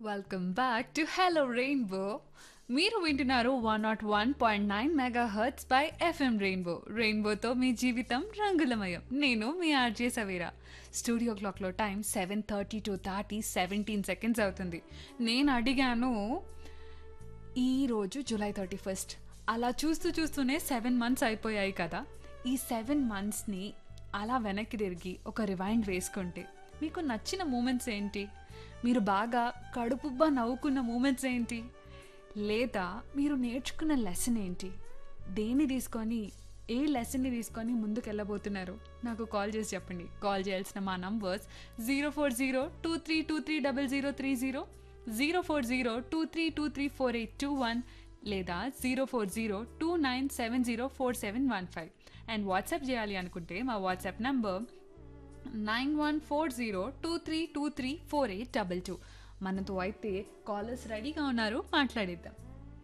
Welcome back to hello rainbow మీరు వింటున్నారు one nought one point nine megahertz by FM rainbow రెయిన్బోతో మీ జీవితం రంగులమయం నేను మీ ఆర్జే సవీరా స్టూడియో క్లాక్లో time seven thirty to thirty seventeen seconds అవుతుంది నేను అడిగాను ఈ రోజు జూలై థర్టీ ఫస్ట్ అలా చూస్తూ చూస్తూనే సెవెన్ మంత్స్ అయిపోయాయి కదా ఈ సెవెన్ మంత్స్ని అలా వెనక్కి తిరిగి ఒక రివైండ్ వేసుకుంటే మీకు నచ్చిన మూమెంట్స్ ఏంటి మీరు బాగా కడుపుబ్బా నవ్వుకున్న మూమెంట్స్ ఏంటి లేదా మీరు నేర్చుకున్న లెసన్ ఏంటి దేన్ని తీసుకొని ఏ లెసన్ని తీసుకొని ముందుకు వెళ్ళబోతున్నారు నాకు కాల్ చేసి చెప్పండి కాల్ చేయాల్సిన మా numbers zero four zero two three two three double zero three zero zero four zero two three two three four eight two one లేదా zero four zero two nine seven zero four seven one five and WhatsApp చేయాలి అనుకుంటే మా WhatsApp number nine one four zero two three two three four eight double two మనతో అయితే callers రెడీగా ఉన్నారు మాట్లాడేద్దాం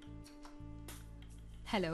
hello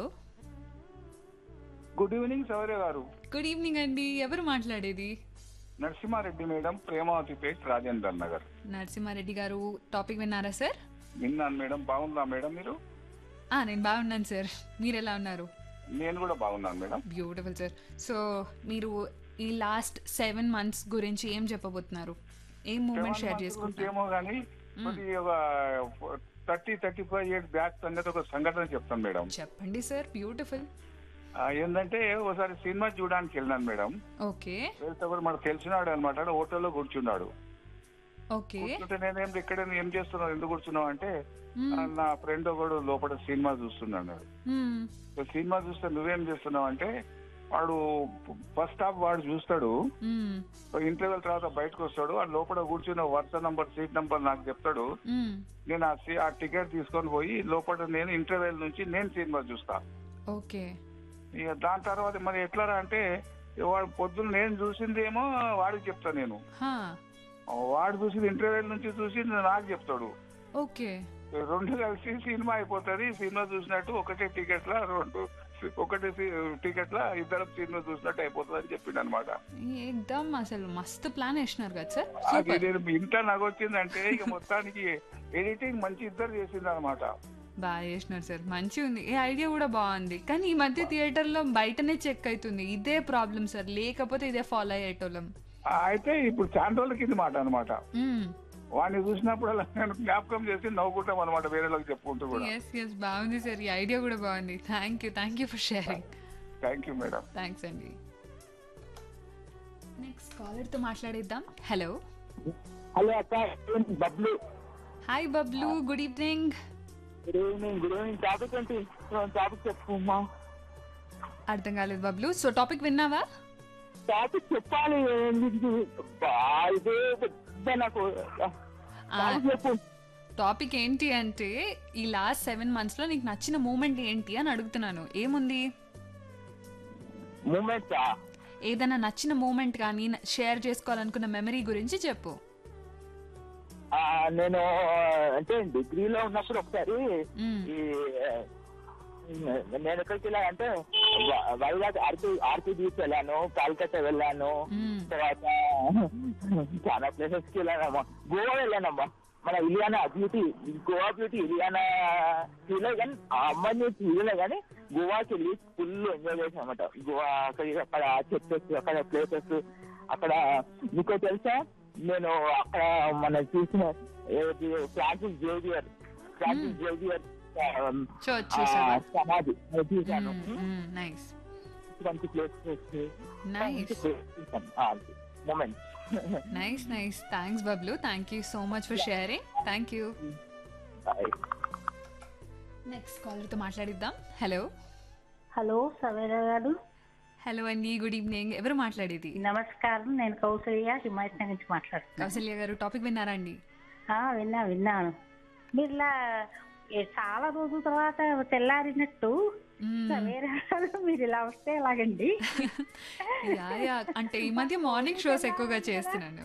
good evening Sourya గారు good evening అండి ఎవరు మాట్లాడేది నరసింహారెడ్డి మేడం ప్రేమావతిపేట్ రాజేందర్ నగర్ నరసింహారెడ్డి గారు టాపిక్ విన్నారా సార్ విన్నాను మేడం బాగుందా మేడం మీరు ఆ, నేను బాగున్నాను సార్ మీరు ఎలా ఉన్నారు నేను కూడా బాగున్నాను మేడం బ్యూటిఫుల్ సార్ సో మీరు ఈ లాస్ట్ సెవెన్ మంత్స్ గురించి ఏం చెప్పబోతున్నారు ఏం మూమెంట్ షేర్ గురించి చేసుకుంటారు ఏమో కానీ కొద్ది ఒక thirty thirty five years back సంగతి ఒక సంఘటన చెప్తాను మేడం చెప్పండి సార్ బ్యూటిఫుల్ ఆ, ఏంటంటే ఒకసారి సినిమా చూడడానికి వెళ్ళినాను మేడం ఓకే వెళ్తే కూడా మనకు తెలిసినాడు అనమాట హోటల్లో కూర్చున్నాడు ఓకే కూర్చుంటే నేనేం ఇక్కడ ఏం చేస్తున్నావు ఎందుకు కూర్చున్నావు అంటే మ్మ్. "ఆ, నా ఫ్రెండ్ ఒకడు లోపల సినిమా చూస్తున్నాడు మ్మ్. సో సినిమా చూస్తే నువ్వేం చేస్తున్నావు అంటే వాడు ఫస్ట్ హాఫ్ వాడు చూస్తాడు మ్మ్. ఇంటర్వెల్ తర్వాత బయటకు వస్తాడు ఆ లోపల కూర్చున్న వరుస నంబర్ సీట్ నంబర్ నాకు చెప్తాడు మ్మ్. నేను ఆ సీ- ఆ టికెట్ తీసుకొని పోయి లోపల నేను ఇంటర్వెల్ నుంచి నేను సినిమా చూస్తా ఓకే ఇక దాని తర్వాత మరి ఎట్లా అంటే వాడు పొద్దున్న నేను చూసిందేమో వాడికి చెప్తా నేను హా వాడు చూసింది ఇంటర్వెల్ నుంచి చూసి నాకు చెప్తాడు ఓకే రెండు కలిసి సినిమా అయిపోతుంది సినిమా చూసినట్టు ఒకటే టికెట్ లా రెండు ఒకటి టికెట్ లా ఇద్దరం సినిమా చూసినట్టు అయిపోతుంది అని చెప్పిండు అనమాట ఏకదమ్ అసలు మస్తు ప్లాన్ వేసినారు కదా సార్ అది సూపర్ నేను ఇంత నగొచ్చిందంటే ఇక మొత్తానికి ఎడిటింగ్ మంచి ఇద్దరు చేసింది అనమాట బాగా చేసినారు సార్ మంచిగా ఉంది ఈ ఐడియా కూడా బాగుంది కానీ ఈ మధ్య థియేటర్లో బయటనే చెక్ అవుతుంది ఇదే ప్రాబ్లం సార్ లేకపోతే ఇదే ఫాలో అయ్యేటోళ్ళం అయితే ఇప్పుడు చాలా రోజుల కింద మాట అనమాట మ్మ్. వాడిని చూసినప్పుడు నేను జ్ఞాపకం చేసి నవ్వుకుంటాం అనమాట వేరేలోకి చెప్పుకుంటూ కూడా ఎస్ ఎస్ బాగుంది సార్ ఈ ఐడియా కూడా బాగుంది thank you thank you for sharing thank you madam thanks అండి నెక్స్ట్ కాలర్తో మాట్లాడేద్దాం హలో హలో అక్క Bablu hi Bablu good evening good evening good evening topic ఏంటి టాపిక్ చెప్పమ్మా అర్థం కాలేదు బబ్లు సో టాపిక్ విన్నావా టాపిక్ చెప్పాలి ఏంటి? బా, ఇదే పెద్ద నాకు టాపిక్ చెప్పు టాపిక్ ఏంటి అంటే ఈ లాస్ట్ సెవెన్ మంత్స్లో నీకు నచ్చిన మూమెంట్ ఏంటి అని అడుగుతున్నాను ఏముంది మూమెంట్సా ఏదైనా నచ్చిన మూమెంట్ కానీ షేర్ చేసుకోవాలనుకున్న మెమరీ గురించి చెప్పు నేను అంటే డిగ్రీలో ఉన్నప్పుడు ఒకసారి మ్మ్. ఈ నేను ఎక్కడికి వెళ్ళానంటే వ- వైజాగ్ ఆర్పి ఆర్పి బీచ్ వెళ్ళాను కాల్కట్టా వెళ్ళాను మ్మ్. తర్వాత చాలా ప్లేసెస్ కి వెళ్ళానమ్మా గోవా వెళ్ళానమ్మా మన ఇలియానా బ్యూటీ గోవా బ్యూటీ ఇలియానా చూడలే కానీ ఆ అమ్మాయిని చూడలే కానీ గోవాకి వెళ్ళి ఫుల్ ఎంజాయ్ చేసాం అనమాట గోవా అక్కడ అక్కడ చెప్తెస్ అక్కడ ప్లేసెస్ అక్కడ మీకు తెలుసా నేను అక్కడ మన చూసిన ఏది ఫ్రాన్సిస్ జేవియర్ ఫ్రాన్సిస్ జేవియర్ చూ చూసావా సమాధి అది చూశాను నైస్ మంచి places nice moment nice nice thanks Bablu thank you so much for sharing thank you next కాలర్తో మాట్లాడిద్దాం hello hello Savera garu hello అండి గుడ్ ఈవినింగ్ ఎవరు మాట్లాడేది నమస్కారం నేను కౌసల్య హిమాయత్ నగర్ నుంచి మాట్లాడుతున్నాను కౌసల్య గారు టాపిక్ విన్నారా అండి ఆ, విన్నా విన్నాను మీరు ఇలా ఏ, చాలా రోజుల తర్వాత తెల్లారినట్టు మ్మ్. సవేరా గారు మీరు ఇలా వస్తే ఎలాగండి యా, యా. అంటే ఈ మధ్య మార్నింగ్ షోస్ ఎక్కువగా చేస్తున్నాను